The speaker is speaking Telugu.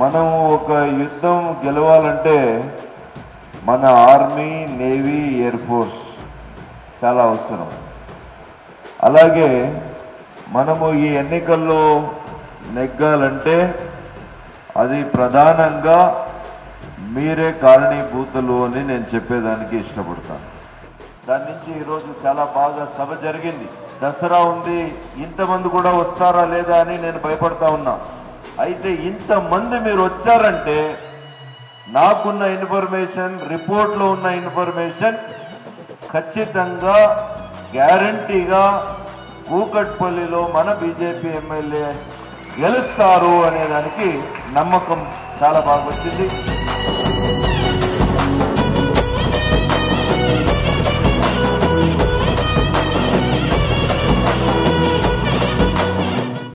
మనం ఒక యుద్ధం గెలవాలంటే మన ఆర్మీ నేవీ ఎయిర్ ఫోర్స్ చాలా అవసరం అలాగే మనము ఈ ఎన్నికల్లో నెగ్గాలంటే అది ప్రధానంగా మీరే కారణీభూతులు అని నేను చెప్పేదానికి ఇష్టపడతాను దాని నుంచి ఈరోజు చాలా బాగా సభ జరిగింది దసరా ఉంది ఇంతమంది కూడా వస్తారా లేదా అని నేను భయపడతా ఉన్నా అయితే ఇంతమంది మీరు వచ్చారంటే నాకున్న ఇన్ఫర్మేషన్ రిపోర్ట్లో ఉన్న ఇన్ఫర్మేషన్ ఖచ్చితంగా గ్యారంటీగా కూకట్పల్లిలో మన బీజేపీ ఎమ్మెల్యే గెలుస్తారు అనేదానికి నమ్మకం చాలా బాగా వచ్చింది